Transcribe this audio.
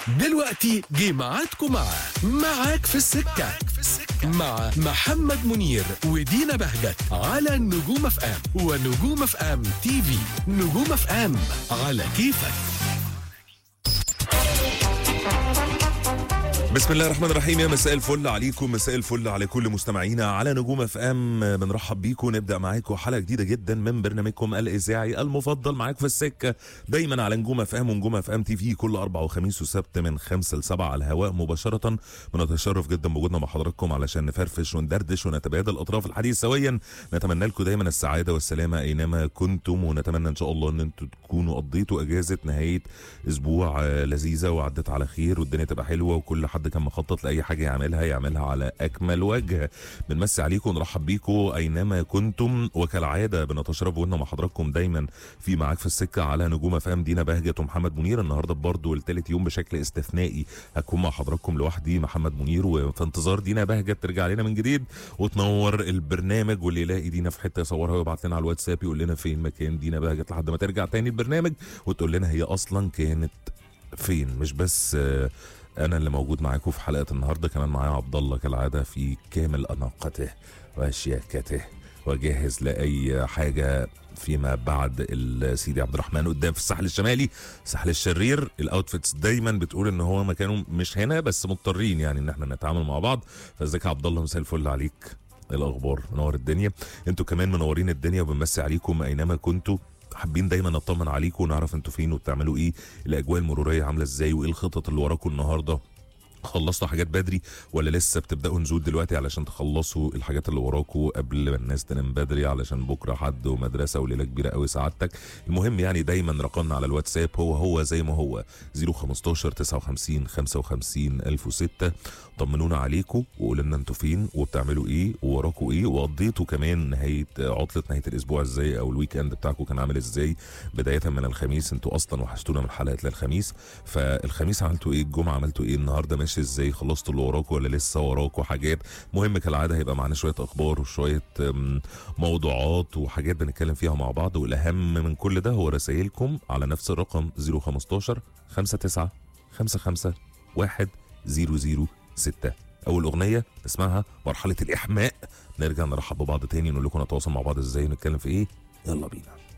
دلوقتي جه ميعادكم مع معاك في السكة مع محمد منير ودينا بهجت على نجوم اف ام ونجوم اف ام تي في نجوم اف ام على كيفك بسم الله الرحمن الرحيم يا مساء الفل عليكم مساء الفل على كل مستمعينا على نجوم اف ام بنرحب بيكم نبدا معاكم حلقه جديده جدا من برنامجكم الاذاعي المفضل معاك في السكه دايما على نجوم اف ام ونجوم اف ام تي في كل اربع وخميس وسبت من خمسة لسبعة على الهواء مباشره بنتشرف جدا بوجودنا مع حضراتكم علشان نفرفش وندردش ونتبادل اطراف الحديث سويا نتمنى لكم دايما السعاده والسلامه اينما كنتم ونتمنى ان شاء الله ان انتم تكونوا قضيتوا اجازه نهايه اسبوع آه، لذيذه وعدت على خير والدنيا تبقى حلوه وكل حد كان مخطط لاي حاجه يعملها يعملها على اكمل وجه بنمسي عليكم ونرحب بيكم اينما كنتم وكالعاده بنتشرف بوجودنا مع حضراتكم دايما في معاك في السكه على نجوم افهام دينا بهجت ومحمد منير النهارده برضو الثالث يوم بشكل استثنائي هكون مع حضراتكم لوحدي محمد منير وفي انتظار دينا بهجت ترجع لنا من جديد وتنور البرنامج واللي يلاقي دينا في حته يصورها ويبعت لنا على الواتساب يقول لنا فين مكان دينا بهجت لحد ما ترجع تاني البرنامج وتقول لنا هي اصلا كانت فين مش بس آه، انا اللي موجود معاكم في حلقه النهارده كمان معايا عبد الله كالعاده في كامل اناقته وشياكته وجاهز لاي حاجه فيما بعد السيدي عبد الرحمن قدام في الساحل الشمالي الساحل الشرير الاوتفيتس دايما بتقول ان هو مكانه مش هنا بس مضطرين يعني ان احنا نتعامل مع بعض فازيك يا عبد الله مساء الفل عليك إيه الاخبار منور الدنيا انتوا كمان منورين الدنيا وبنمسي عليكم اينما كنتوا حابين دايما نطمن عليكم ونعرف انتوا فين وبتعملوا ايه الاجواء المروريه عامله ازاي وايه الخطط اللي وراكم النهارده خلصتوا حاجات بدري ولا لسه بتبداوا نزول دلوقتي علشان تخلصوا الحاجات اللي وراكوا قبل ما الناس تنام بدري علشان بكره حد ومدرسه وليله كبيره قوي سعادتك المهم يعني دايما رقمنا على الواتساب هو هو زي ما هو 015 59 55 1006 طمنونا عليكم وقولوا لنا انتوا فين وبتعملوا ايه ووراكوا ايه وقضيتوا كمان نهايه عطله نهايه الاسبوع ازاي او الويك اند بتاعكم كان عامل ازاي بدايه من الخميس انتوا اصلا وحشتونا من حلقه للخميس فالخميس عملتوا ايه الجمعه عملتوا ايه النهارده ماشي ازاي خلصتوا اللي وراكوا ولا لسه وراكوا حاجات مهم كالعاده هيبقى معانا شويه اخبار وشويه أم، موضوعات وحاجات بنتكلم فيها مع بعض والاهم من كل ده هو رسائلكم على نفس الرقم 015 59 55 1 00 6 اول اغنيه اسمها مرحله الاحماء نرجع نرحب ببعض تاني نقول لكم نتواصل مع بعض ازاي ونتكلم في ايه يلا بينا